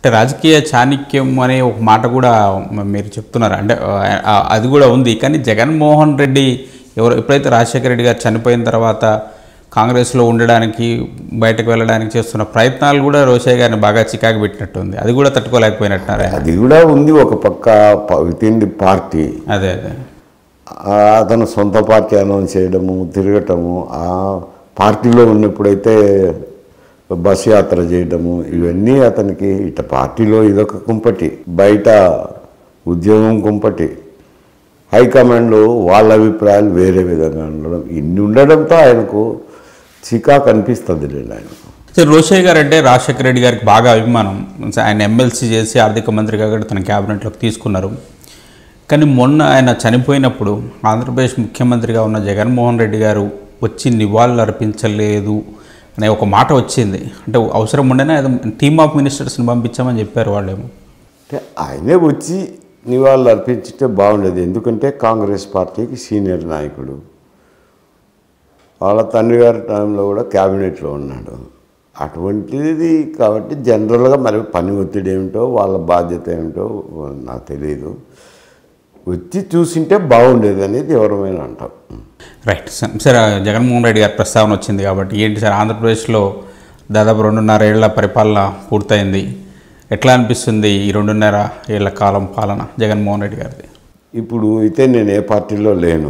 అంటే రాజకీయ చాణక్యం అనే ఒక మాట కూడా మ- మీరు చెప్తున్నారు అంటే ఆ, అది కూడా ఉంది కానీ జగన్మోహన్ రెడ్డి ఎవరు ఎప్పుడైతే రాజశేఖర రెడ్డి గారు చనిపోయిన తర్వాత కాంగ్రెస్లో ఉండడానికి బయటకు వెళ్ళడానికి చేస్తున్న ప్రయత్నాలు కూడా రోషయ్య గారిని బాగా చికాకు పెట్టినట్టుంది అది కూడా తట్టుకోలేకపోయినట్టున్నారు ఆయన. అది కూడా ఉంది ఒక పక్క విత్ ఇన్ ది పార్టీ అదే అదే ఆ, అతను సొంత పార్టీ అనౌన్స్ చేయడము తిరగటము ఆ పార్టీలో ఉన్నప్పుడైతే బస్ యాత్ర చేయడము ఇవన్నీ అతనికి ఇట పార్టీలో ఇదొక కుంపటి బయట ఉద్యోగం కుంపటి హైకమాండ్లో వాళ్ళ అభిప్రాయాలు వేరే విధంగా ఉండడం ఇన్ని ఉండడంతో ఆయనకు చికాకు అనిపిస్తుంది లేండి ఆయనకు సరే రోషయ్య గారు అంటే రాజశేఖర రెడ్డి గారికి బాగా అభిమానం ఆయన ఎమ్మెల్సీ చేసి ఆర్థిక మంత్రిగా కూడా తన క్యాబినెట్లోకి తీసుకున్నారు కానీ మొన్న ఆయన చనిపోయినప్పుడు ఆంధ్రప్రదేశ్ ముఖ్యమంత్రిగా ఉన్న జగన్మోహన్ రెడ్డి గారు వచ్చి నివాళులు అర్పించలేదు అనే ఒక మాట వచ్చింది అంటే అవసరం ఉండేనే టీమ్ ఆఫ్ మినిస్టర్స్ని పంపించామని చెప్పారు వాళ్ళేమో అంటే ఆయనే వచ్చి నివాళులు అర్పించితే బాగుండేది ఎందుకంటే కాంగ్రెస్ పార్టీకి సీనియర్ నాయకుడు వాళ్ళ తండ్రి గారి టైంలో కూడా క్యాబినెట్లో ఉన్నాడు అటువంటిది కాబట్టి జనరల్గా మరి పని ఒత్తిడి ఏమిటో వాళ్ళ బాధ్యత ఏమిటో నాకు తెలియదు వచ్చి చూసింటే బాగుండేది అనేది ఎవరమైనా అంటాం రైట్ స- సరే జగన్మోహన్ రెడ్డి గారి ప్రస్తావన వచ్చింది కాబట్టి ఏంటి సార్ ఆంధ్రప్రదేశ్లో దాదాపు రెండున్నర ఏళ్ల పరిపాలన పూర్తయింది ఎట్లా అనిపిస్తుంది ఈ రెండున్నర ఏళ్ల కాలం పాలన జగన్మోహన్ రెడ్డి గారిది ఇప్పుడు అయితే నేను ఏ పార్టీలో లేను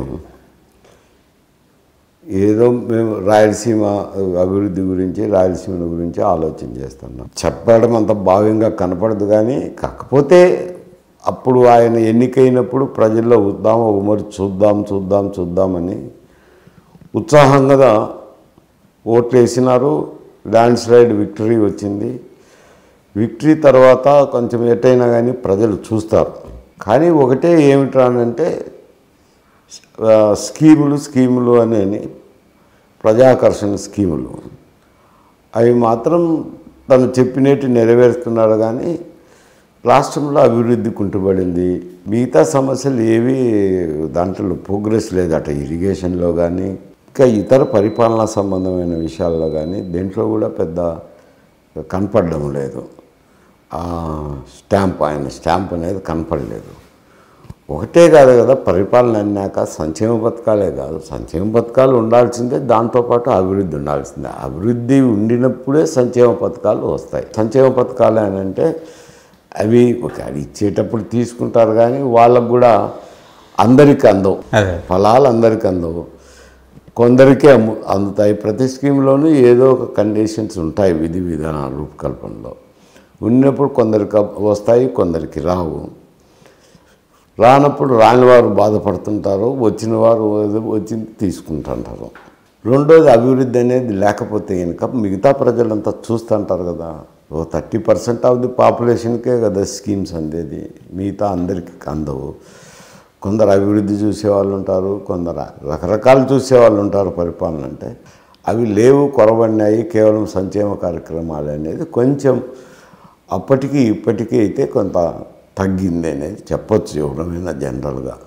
ఏదో మేము రాయలసీమ అభివృద్ధి గురించి రాయలసీమ గురించి ఆలోచన చేస్తున్నాం చెప్పడం అంత భావ్యంగా కనపడదు కానీ కాకపోతే అప్పుడు ఆయన ఎన్నికైనప్పుడు ప్రజల్లో ఉద్దాం ఉమరి చూద్దాం చూద్దాం చూద్దామని ఉత్సాహంగా ఓట్లు వేసినారు ల్యాండ్ స్లైడ్ విక్టరీ వచ్చింది విక్టరీ తర్వాత కొంచెం ఎట్టయినా కానీ ప్రజలు చూస్తారు కానీ ఒకటే ఏమిటానంటే ఆ, స్కీములు స్కీములు అని ప్రజాకర్షణ స్కీములు అవి మాత్రం తను చెప్పినట్టు నెరవేరుస్తున్నాడు కానీ రాష్ట్రంలో అభివృద్ధి కుంటుపడింది మిగతా సమస్యలు ఏవి దాంట్లో ప్రోగ్రెస్ లేదు అట ఇరిగేషన్లో కానీ ఇంకా ఇతర పరిపాలనా సంబంధమైన విషయాల్లో కానీ దేంట్లో కూడా పెద్ద కనపడడం లేదు ఆ స్టాంప్ ఆయన స్టాంప్ అనేది కనపడలేదు ఒకటే కాదు కదా పరిపాలన అన్నాక సంక్షేమ పథకాలే కాదు సంక్షేమ పథకాలు ఉండాల్సిందే దాంతోపాటు అభివృద్ధి ఉండాల్సిందే అభివృద్ధి ఉండినప్పుడే సంక్షేమ పథకాలు వస్తాయి సంక్షేమ పథకాలు అని అంటే అవి ఒక అది ఇచ్చేటప్పుడు తీసుకుంటారు కానీ వాళ్ళకు కూడా అందరికీ అందవు అదే ఫలాలు అందరికీ అందవు కొందరికే అమ్ము అందుతాయి ప్రతి స్కీమ్లోనూ ఏదో ఒక కండిషన్స్ ఉంటాయి విధి విధానాల రూపకల్పనలో ఉన్నప్పుడు కొందరికి వస్తాయి కొందరికి రావు రానప్పుడు రాని వారు బాధపడుతుంటారు వచ్చిన వారు ఏదో వచ్చింది తీసుకుంటుంటారు రెండోది అభివృద్ధి అనేది లేకపోతే కనుక మిగతా ప్రజలంతా చూస్తుంటారు కదా ఓ థర్టీ పర్సెంట్ ఆఫ్ ది పాపులేషన్కే కదా స్కీమ్స్ అందేది మిగతా అందరికి అందవు కొందరు అభివృద్ధి చూసేవాళ్ళు ఉంటారు కొందరు రకరకాలు చూసేవాళ్ళు ఉంటారు పరిపాలన అంటే అవి లేవు కొరబడినాయి కేవలం సంక్షేమ కార్యక్రమాలు అనేది కొంచెం అప్పటికి ఇప్పటికీ అయితే కొంత తగ్గింది అనేది చెప్పొచ్చు ఎవరమైనా జనరల్గా